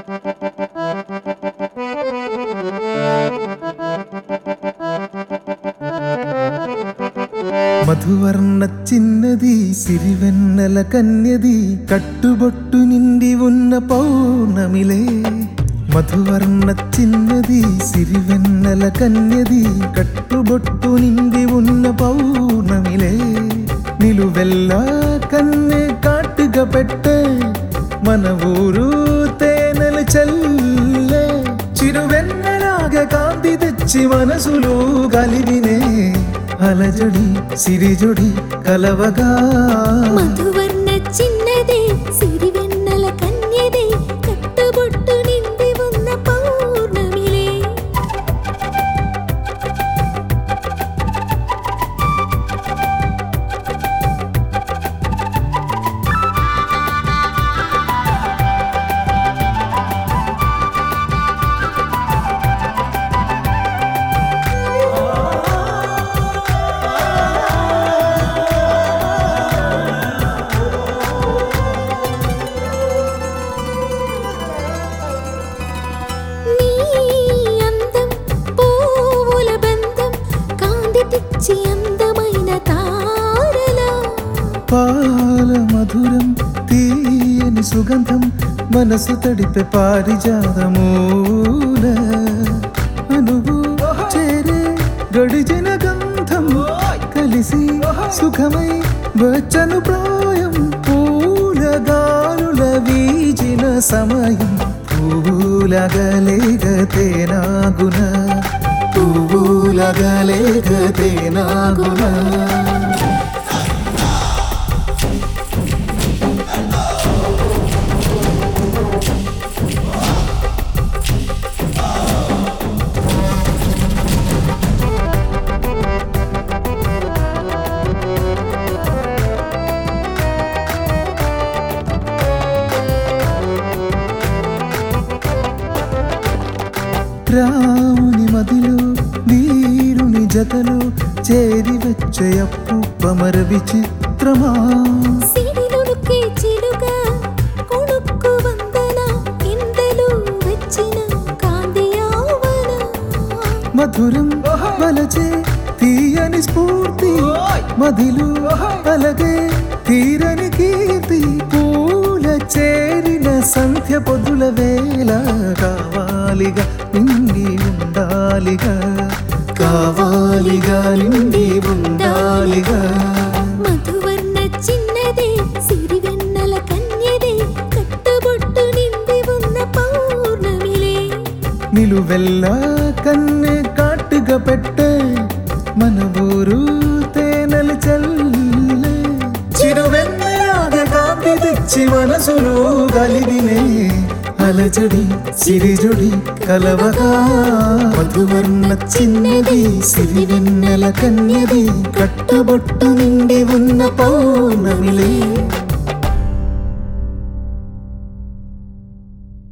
మధువర్ణ చిన్నది సిరివెన్నెల కన్యది కట్టుబొట్టు నిండి ఉన్న పౌర్ణమిలే మధువర్ణ చిన్నది సిరివెన్నెల కన్యది కట్టుబొట్టు నిండి ఉన్న పౌర్ణమిలే నిలువెల్లా కన్నె కాటుగా పెట్టే మన ఊరు తేనెల చల్లే చిరువెన్నెలాగా కాంతి తెచ్చి మనసులో కలిగినే అలజడి సిరిజొడి కలవగా మధువర్ణ చిన్నదే సిరివెన్నెల కన్యదే కట్టుబొట్టు నిండి ఉన్న పౌర్ణమిలే నీ అందం పువ్వుల బంధం కాంతి తెచ్చి అందమైన తారలా పాల మధురం తీయని సుగంధం మనసు తడిపే పారిజాతమూల అనువు చేరే గడిచిన గంధం కలిసి సుఖమై వచ్చను ప్రాయం పూల గాలుల వీచిన సమయం పూలగలేగతేనాగున పూలగలేగతేనాగున రాముని మదిలో వీరుని జతలో చేరి వచ్చే అప్పు పమర విచిత్రమా సిరిలుడుకే చిలుగా కొడుక్కు వందన ఇందలు వచ్చిన కాంతియావన మధురం వలచే తీయని స్ఫూర్తి మదిలో అలగే తీరని కీర్తి పూల చేరిన సంధ్య పొదుల వేళ కావాలిగా నిండి ఉండాలిగా కావాలిగా నిండి ఉండాలిగా మధువర్ణ చిన్నదే సిరివెన్నెల కన్యదే కట్టుబొట్టు నిండి ఉన్న పౌర్ణమిలే నిలువెల్లా కన్నె కాటుగా పెట్టే మన ఊరు తేనెల చల్లే చిరువెన్నెలాగా కాంతి తెచ్చి మనసులో కలిగినే అలజడి సిరిజొడి కలవగా మధువర్ణ చిన్నది సిరివెన్నెల కన్యది కట్టుబొట్టు నిండి ఉన్న పౌర్ణమిలే